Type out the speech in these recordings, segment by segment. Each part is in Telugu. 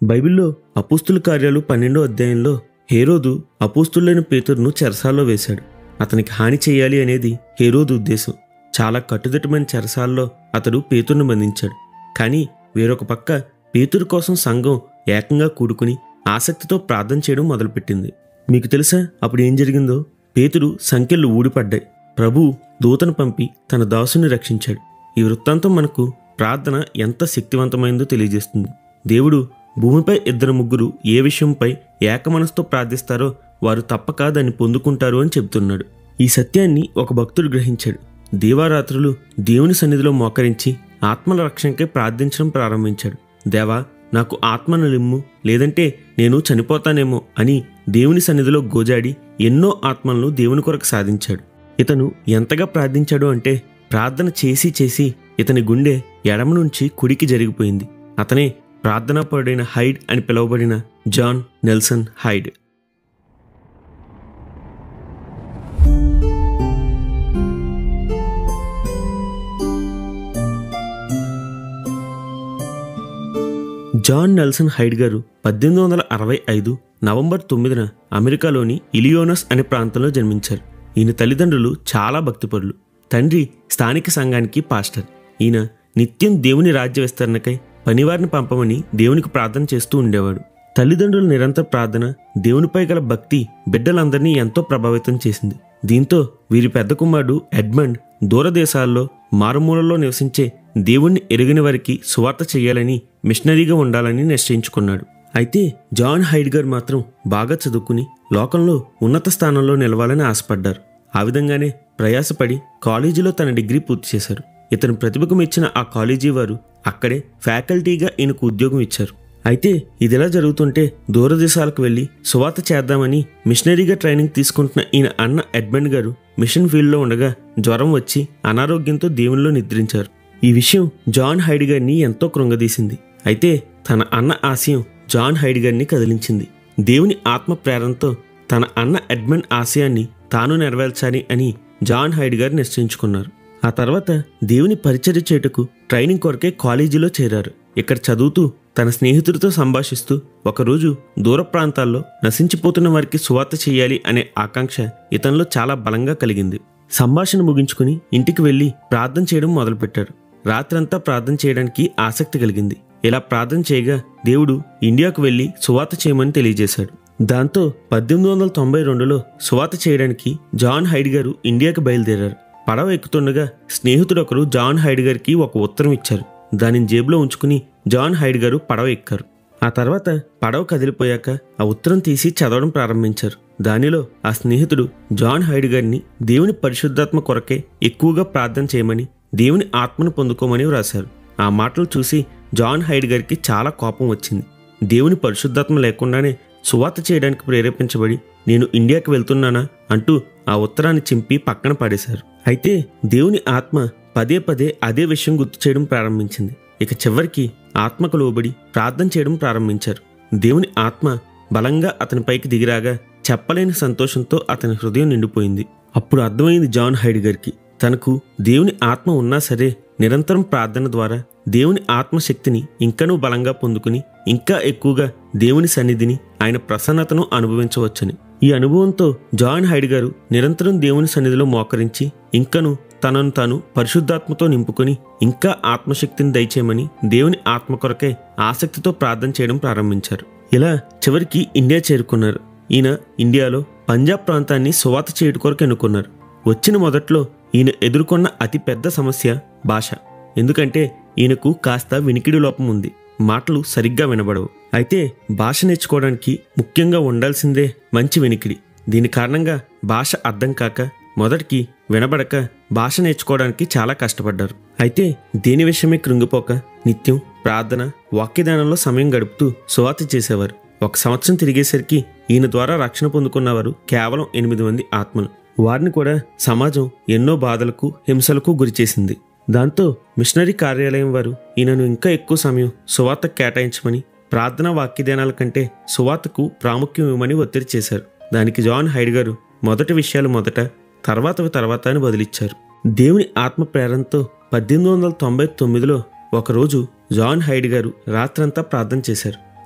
బైబిల్లో అపుస్తుల కార్యాలు పన్నెండో అధ్యాయంలో హేరోదు అపుస్తులైన పేతురును చెరసాల్లో వేశాడు అతనికి హాని చేయాలి అనేది హేరోదు ఉద్దేశం చాలా కట్టుదిట్టమైన చెరసాల్లో అతడు పేతురును బంధించాడు కానీ వేరొక పక్క పేతురు కోసం సంఘం ఏకంగా కూడుకుని ఆసక్తితో ప్రార్థన చేయడం మొదలుపెట్టింది మీకు తెలుసా అప్పుడు ఏం జరిగిందో పేతురు సంఖ్యలు ఊడిపడ్డాయి ప్రభు దూతను పంపి తన దాసుని రక్షించాడు ఈ వృత్తాంతం మనకు ప్రార్థన ఎంత శక్తివంతమైందో తెలియజేస్తుంది దేవుడు భూమిపై ఇద్దరు ముగ్గురు ఏ విషయంపై ఏకమనసుతో ప్రార్థిస్తారో వారు తప్పక దాన్ని పొందుకుంటారు అని చెబుతున్నాడు ఈ సత్యాన్ని ఒక భక్తుడు గ్రహించాడు దీవారాత్రులు దేవుని సన్నిధిలో మోకరించి ఆత్మల రక్షణకై ప్రార్థించడం ప్రారంభించాడు దేవా నాకు ఆత్మను లిమ్ము లేదంటే నేను చనిపోతానేమో అని దేవుని సన్నిధిలో గోజాడి ఎన్నో ఆత్మలను దేవుని కొరకు సాధించాడు ఇతను ఎంతగా ప్రార్థించాడు అంటే ప్రార్థన చేసి చేసి ఇతని గుండె ఎడమ నుంచి కుడికి జరిగిపోయింది అతనే ప్రార్థనాపరుడైన హైడ్ అని పిలువబడిన John Nelson Hyde John Nelson Hyde గారు పద్దెనిమిది వందల అరవై ఐదు నవంబర్ తొమ్మిదిన అమెరికాలోని ఇలియోనస్ అనే ప్రాంతంలో జన్మించారు ఈయన తల్లిదండ్రులు చాలా భక్తిపరులు తండ్రి స్థానిక సంఘానికి పాస్టర్ ఈయన నిత్యం దేవుని రాజ్య విస్తరణకై పనివారిని పంపమని దేవునికి ప్రార్థన చేస్తూ ఉండేవాడు తల్లిదండ్రుల నిరంతర ప్రార్థన దేవునిపై గల భక్తి బిడ్డలందరినీ ఎంతో ప్రభావితం చేసింది దీంతో వీరి పెద్ద కుమారుడు ఎడ్మండ్ దూరదేశాల్లో మారుమూలలో నివసించే దేవుణ్ణి ఎరిగిన వారికి సువార్త చేయాలని మిషనరీగా ఉండాలని నిశ్చయించుకున్నాడు అయితే జాన్ హైడ్ గారు మాత్రం బాగా చదువుకుని లోకంలో ఉన్నత స్థానంలో నిలవాలని ఆశపడ్డారు ఆ విధంగానే ప్రయాసపడి కాలేజీలో తన డిగ్రీ పూర్తి చేశారు ఇతని ప్రతిభకు మెచ్చిన ఆ కాలేజీ వారు అక్కడే ఫ్యాకల్టీగా ఈయనకు ఉద్యోగం ఇచ్చారు అయితే ఇదిలా జరుగుతుంటే దూరదేశాలకు వెళ్లి సువార్త చేద్దామని మిషనరీగా ట్రైనింగ్ తీసుకుంటున్న ఈయన అన్న ఎడ్మండ్ గారు మిషన్ ఫీల్డ్లో ఉండగా జ్వరం వచ్చి అనారోగ్యంతో దేవునిలో నిద్రించారు ఈ విషయం జాన్ హైడ్ గారిని ఎంతో కృంగదీసింది అయితే తన అన్న ఆశయం జాన్ హైడ్ గారిని కదిలించింది దేవుని ఆత్మ ప్రేరణతో తన అన్న ఎడ్మండ్ ఆశయాన్ని తాను నెరవేర్చాలి అని జాన్ హైడ్ గారు నిశ్చయించుకున్నారు ఆ తర్వాత దేవుని పరిచర్య చేయుటకు ట్రైనింగ్ కొరకే కాలేజీలో చేరారు ఇక్కడ చదువుతూ తన స్నేహితుడితో సంభాషిస్తూ ఒకరోజు దూర ప్రాంతాల్లో నశించిపోతున్న వారికి సువార్త చేయాలి అనే ఆకాంక్ష ఇతనిలో చాలా బలంగా కలిగింది సంభాషణ ముగించుకుని ఇంటికి వెళ్ళి ప్రార్థన చేయడం మొదలుపెట్టారు రాత్రంతా ప్రార్థన చేయడానికి ఆసక్తి కలిగింది ఇలా ప్రార్థన చేయగా దేవుడు ఇండియాకు వెళ్ళి సువార్త చేయమని తెలియజేశాడు దాంతో పద్దెనిమిది వందల తొంభై రెండులో సువార్త చేయడానికి జాన్ హైడ్ గారు ఇండియాకు బయలుదేరారు పడవ ఎక్కుతుండగా స్నేహితుడొకరు జాన్ హైడ్ గారికి ఒక ఉత్తరం ఇచ్చారు దానిని జేబులో ఉంచుకుని జాన్ హైడ్ గారు పడవ ఎక్కారు ఆ తర్వాత పడవ కదిలిపోయాక ఆ ఉత్తరం తీసి చదవడం ప్రారంభించారు దానిలో ఆ స్నేహితుడు జాన్ హైడ్ గారిని దేవుని పరిశుద్ధాత్మ కొరకే ఎక్కువగా ప్రార్థన చేయమని దేవుని ఆత్మను పొందుకోమని వ్రాశారు ఆ మాటలు చూసి జాన్ హైడ్ గారికి చాలా కోపం వచ్చింది దేవుని పరిశుద్ధాత్మ లేకుండానే సువార్త చేయడానికి ప్రేరేపించబడి నేను ఇండియాకి వెళ్తున్నానా అంటూ ఆ ఉత్తరాన్ని చింపి పక్కన పడేశారు అయితే దేవుని ఆత్మ పదే పదే అదే విషయం గుర్తు చేయడం ప్రారంభించింది ఇక చివరికి ఆత్మకు లోబడి ప్రార్థన చేయడం ప్రారంభించారు దేవుని ఆత్మ బలంగా అతని పైకి దిగిరాగా చెప్పలేని సంతోషంతో అతని హృదయం నిండిపోయింది అప్పుడు అర్థమైంది జాన్ హైడ్ గారికి తనకు దేవుని ఆత్మ ఉన్నా సరే నిరంతరం ప్రార్థన ద్వారా దేవుని ఆత్మశక్తిని ఇంకనూ బలంగా పొందుకుని ఇంకా ఎక్కువగా దేవుని సన్నిధిని ఆయన ప్రసన్నతను అనుభవించవచ్చని ఈ అనుభవంతో జాన్ హైడ్ గారు నిరంతరం దేవుని సన్నిధిలో మోకరించి ఇంకను తనను తాను పరిశుద్ధాత్మతో నింపుకొని ఇంకా ఆత్మశక్తిని దయచేయమని దేవుని ఆత్మ కొరకై ఆసక్తితో ప్రార్థన చేయడం ప్రారంభించారు ఇలా చివరికి ఇండియా చేరుకున్నారు ఈయన ఇండియాలో పంజాబ్ ప్రాంతాన్ని సువాత చేయడం కొరకు ఎన్నుకున్నారు వచ్చిన మొదట్లో ఈయన ఎదుర్కొన్న అతి పెద్ద సమస్య భాష ఎందుకంటే ఈయనకు కాస్త వినికిడి లోపం ఉంది మాటలు సరిగ్గా వినబడవు అయితే భాష నేర్చుకోవడానికి ముఖ్యంగా ఉండాల్సిందే మంచి వినికిడి దీని కారణంగా భాష అర్థం కాక మొదటికి వినబడక భాష నేర్చుకోవడానికి చాలా కష్టపడ్డారు అయితే దేని విషయమే కృంగిపోక నిత్యం ప్రార్థన వాక్యదానంలో సమయం గడుపుతూ సువార్త చేసేవారు ఒక సంవత్సరం తిరిగేసరికి ఈయన ద్వారా రక్షణ పొందుకున్నవారు కేవలం ఎనిమిది మంది ఆత్మలు వారిని కూడా సమాజం ఎన్నో బాధలకు హింసలకు గురిచేసింది దాంతో మిషనరీ కార్యాలయం వారు ఈయనను ఇంకా ఎక్కువ సమయం సువార్త కేటాయించమని ప్రార్థనా వాక్యదానాల కంటే సువార్తకు ప్రాముఖ్యం ఇవ్వమని ఒత్తిడి చేశారు దానికి జాన్ హైడ్ గారు మొదటి విషయాలు మొదట తర్వాతవి తర్వాత అని బదిలిచ్చారు దేవుని ఆత్మ ప్రేరణతో పద్దెనిమిది వందల తొంభై తొమ్మిదిలో ఒకరోజు జాన్ హైడ్ గారు రాత్రంతా ప్రార్థన చేశారు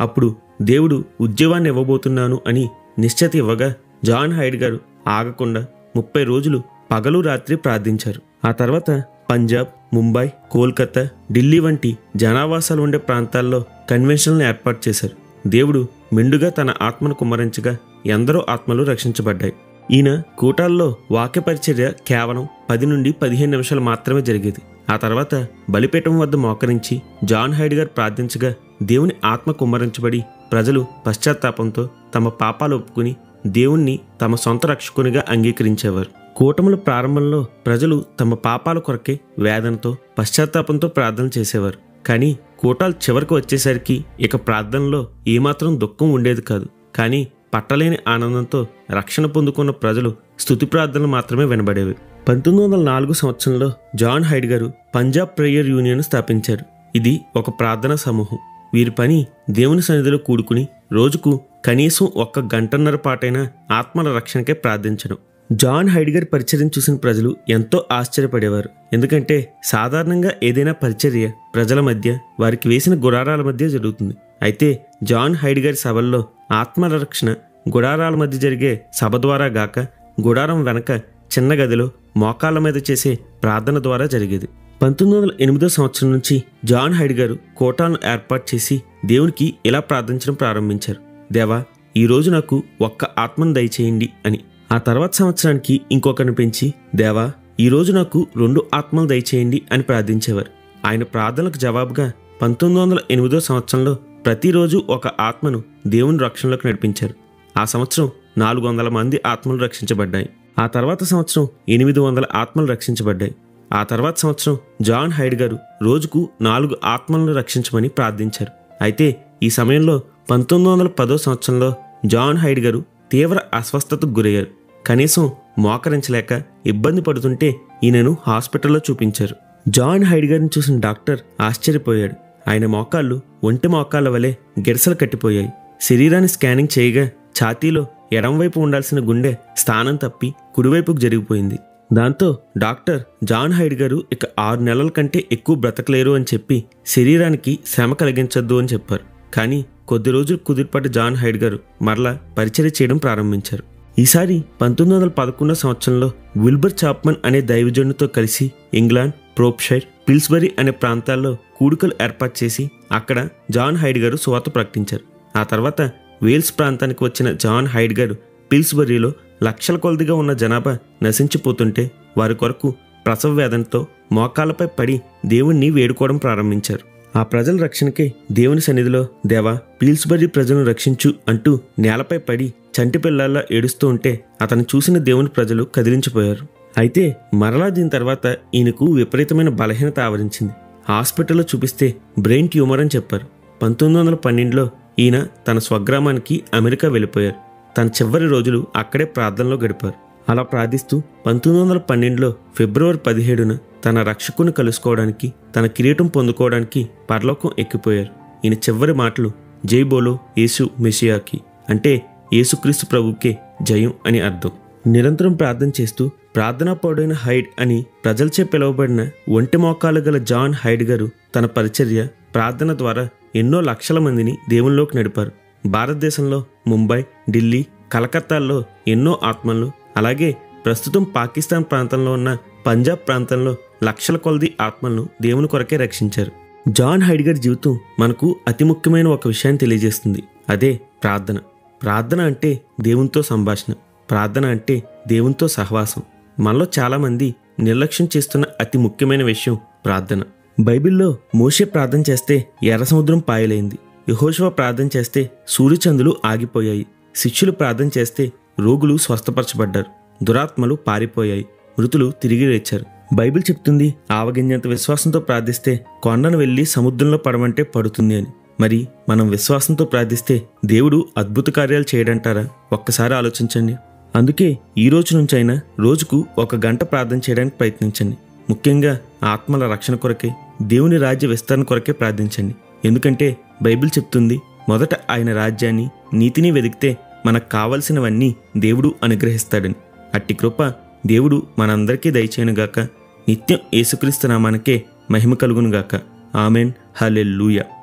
అప్పుడు దేవుడు ఉద్యోగాన్ని ఇవ్వబోతున్నాను అని నిశ్చయిత ఇవ్వగా జాన్ హైడ్ గారు ఆగకుండా ముప్పై రోజులు పగలు రాత్రి ప్రార్థించారు ఆ తర్వాత పంజాబ్ ముంబై కోల్కతా ఢిల్లీ వంటి జనావాసాలు ఉండే ప్రాంతాల్లో కన్వెన్షన్లను ఏర్పాటు చేశారు దేవుడు మెండుగా తన ఆత్మను కుమ్మరించగా ఎందరో ఆత్మలు రక్షించబడ్డాయి ఈయన కూటాల్లో వాక్య పరిచర్య కేవలం పది నుండి పదిహేను నిమిషాలు మాత్రమే జరిగేది ఆ తర్వాత బలిపీఠం వద్ద మోకరించి జాన్ హైడ్ గారు ప్రార్థించగా దేవుని ఆత్మ కుమ్మరించబడి ప్రజలు పశ్చాత్తాపంతో తమ పాపాలు ఒప్పుకుని దేవుణ్ణి తమ సొంత రక్షకునిగా అంగీకరించేవారు కూటముల ప్రారంభంలో ప్రజలు తమ పాపాల కొరకే వేదనతో పశ్చాత్తాపంతో ప్రార్థన చేసేవారు కానీ కూటాలు చివరికి వచ్చేసరికి ఇక ప్రార్థనలో ఏమాత్రం దుఃఖం ఉండేది కాదు కానీ పట్టలేని ఆనందంతో రక్షణ పొందుకున్న ప్రజలు స్తుతి ప్రార్థనలు మాత్రమే వినబడేవి పంతొమ్మిది వందల నాలుగు సంవత్సరంలో జాన్ హైడ్ గారు పంజాబ్ ప్రేయర్ యూనియన్ స్థాపించారు ఇది ఒక ప్రార్థనా సమూహం వీరి పని దేవుని సన్నిధిలో కూడుకుని రోజుకు కనీసం ఒక్క గంటన్నర పాటైనా ఆత్మల రక్షణకే ప్రార్థించడం జాన్ హైడ్గర్ పరిచర్యను చూసిన ప్రజలు ఎంతో ఆశ్చర్యపడేవారు ఎందుకంటే సాధారణంగా ఏదైనా పరిచర్య ప్రజల మధ్య వారికి వేసిన గుడారాల మధ్య జరుగుతుంది అయితే జాన్ హైడ్గర్ సభల్లో ఆత్మల రక్షణ గుడారాల మధ్య జరిగే సభ ద్వారా గాక గుడారం వెనక చిన్న గదిలో మోకాళ్ళ మీద చేసే ప్రార్థన ద్వారా జరిగేది పంతొమ్మిది వందల ఎనిమిదో సంవత్సరం నుంచి జాన్ హైడ్ గారు కోటాను ఏర్పాటు చేసి దేవునికి ఇలా ప్రార్థించడం ప్రారంభించారు దేవా ఈ రోజు నాకు ఒక్క ఆత్మను దయచేయండి అని ఆ తర్వాత సంవత్సరానికి ఇంకొకరిని పెంచి దేవా ఈ రోజు నాకు రెండు ఆత్మలు దయచేయండి అని ప్రార్థించేవారు ఆయన ప్రార్థనలకు జవాబుగా పంతొమ్మిది వందల ఎనిమిదో సంవత్సరంలో ప్రతిరోజు ఒక ఆత్మను దేవుని రక్షణలోకి నడిపించారు ఆ సంవత్సరం నాలుగు వందల మంది ఆత్మలు రక్షించబడ్డాయి ఆ తర్వాత సంవత్సరం ఎనిమిది వందల ఆత్మలు రక్షించబడ్డాయి ఆ తర్వాత సంవత్సరం జాన్ హైడ్ గారు రోజుకు నాలుగు ఆత్మలను రక్షించమని ప్రార్థించారు అయితే ఈ సమయంలో పంతొమ్మిది వందల పదో సంవత్సరంలో జాన్ హైడ్ గారు తీవ్ర అస్వస్థతకు గురయ్యారు కనీసం మోకరించలేక ఇబ్బంది పడుతుంటే ఈయనను హాస్పిటల్లో చూపించారు జాన్ హైడ్ గారిని చూసిన డాక్టర్ ఆశ్చర్యపోయాడు ఆయన మోకాళ్ళు ఒంటి మోకాళ్ళ వలె గిరసలు కట్టిపోయాయి శరీరాన్ని స్కానింగ్ చేయగా ఛాతీలో ఎడంవైపు ఉండాల్సిన గుండె స్థానం తప్పి కుడివైపుకు జరిగిపోయింది దాంతో డాక్టర్ జాన్ హైడ్ గారు ఇక ఆరు నెలల కంటే ఎక్కువ బ్రతకలేరు అని చెప్పి శరీరానికి శ్రమ కలిగించొద్దు అని చెప్పారు కానీ కొద్ది రోజులు కుదిరిపడ్డ జాన్ హైడ్ గారు మరలా పరిచర్య చేయడం ప్రారంభించారు ఈసారి పంతొమ్మిది వందల పదకొండో సంవత్సరంలో విల్బర్ చాప్మన్ అనే దైవజనుడితో కలిసి ఇంగ్లాండ్ ప్రోప్షైర్ పిల్స్బరీ అనే ప్రాంతాల్లో కూడికలు ఏర్పాటు చేసి అక్కడ జాన్ హైడ్ గారు సువార్త ప్రకటించారు ఆ తర్వాత వేల్స్ ప్రాంతానికి వచ్చిన జాన్ హైడ్ గారు పిల్స్బరీలో లక్షల కొలదిగా ఉన్న జనాభా నశించిపోతుంటే వారి కొరకు ప్రసవ వేదనతో మోకాళ్ళపై పడి దేవుణ్ణి వేడుకోవడం ప్రారంభించారు ఆ ప్రజల రక్షణకే దేవుని సన్నిధిలో దేవా పీల్స్బరీ ప్రజలను రక్షించు అంటూ నేలపై పడి చంటి పిల్లల్లా ఏడుస్తూ ఉంటే అతను చూసిన దేవుని ప్రజలు కదిలించిపోయారు అయితే మరలా దీని తర్వాత ఈయనకు విపరీతమైన బలహీనత ఆవరించింది హాస్పిటల్లో చూపిస్తే బ్రెయిన్ ట్యూమర్ అని చెప్పారు పంతొమ్మిది వందల పన్నెండులో ఈయన తన స్వగ్రామానికి అమెరికా వెళ్ళిపోయారు తన చివరి రోజులు అక్కడే ప్రార్థనలో గడిపారు అలా ప్రార్థిస్తూ పంతొమ్మిది వందల పన్నెండులో ఫిబ్రవరి పదిహేడున తన రక్షకుని కలుసుకోవడానికి తన కిరీటం పొందుకోవడానికి పరలోకం ఎక్కిపోయారు ఈయన చివరి మాటలు జై బోలో యేసు మెషియాకి అంటే యేసుక్రీస్తు ప్రభుకే జయం అని అర్థం నిరంతరం ప్రార్థన చేస్తూ ప్రార్థనా పౌడైన హైడ్ అని ప్రజలచే పిలువబడిన ఒంటి మోకాలు గల జాన్ హైడ్ గారు తన పరిచర్య ప్రార్థన ద్వారా ఎన్నో లక్షల మందిని దేవుల్లోకి నడిపారు భారతదేశంలో ముంబై ఢిల్లీ కలకత్తాల్లో ఎన్నో ఆత్మలు అలాగే ప్రస్తుతం పాకిస్తాన్ ప్రాంతంలో ఉన్న పంజాబ్ ప్రాంతంలో లక్షల కొలది ఆత్మలను దేవుని కొరకే రక్షించారు జాన్ హైడ్ గారి జీవితం మనకు అతి ముఖ్యమైన ఒక విషయాన్ని తెలియజేస్తుంది అదే ప్రార్థన ప్రార్థన అంటే దేవునితో సంభాషణ ప్రార్థన అంటే దేవునితో సహవాసం మనలో చాలామంది నిర్లక్ష్యం చేస్తున్న అతి ముఖ్యమైన విషయం ప్రార్థన బైబిల్లో మోషే ప్రార్థన చేస్తే ఎర్ర సముద్రం పాయలైంది యహోశివ ప్రార్థన చేస్తే సూర్యచంద్రులు ఆగిపోయాయి శిష్యులు ప్రార్థన చేస్తే రోగులు స్వస్థపరచబడ్డారు దురాత్మలు పారిపోయాయి మృతులు తిరిగి లేచారు బైబిల్ చెప్తుంది ఆవగింజంత విశ్వాసంతో ప్రార్థిస్తే కొండను వెళ్ళి సముద్రంలో పడమంటే పడుతుంది అని మరి మనం విశ్వాసంతో ప్రార్థిస్తే దేవుడు అద్భుత కార్యాలు చేయడంటారా ఒక్కసారి ఆలోచించండి అందుకే ఈ రోజు నుంచైనా రోజుకు ఒక గంట ప్రార్థన చేయడానికి ప్రయత్నించండి ముఖ్యంగా ఆత్మల రక్షణ కొరకే దేవుని రాజ్య విస్తరణ కొరకే ప్రార్థించండి ఎందుకంటే బైబిల్ చెప్తుంది మొదట ఆయన రాజ్యాన్ని నీతిని వెదికితే మనకు కావలసినవన్నీ దేవుడు అనుగ్రహిస్తాడని అట్టి కృప దేవుడు మనందరికీ దయచేయనుగాక నిత్యం యేసుక్రీస్తు నామానికే మహిమ కలుగునుగాక ఆమెన్ హలెల్లుయా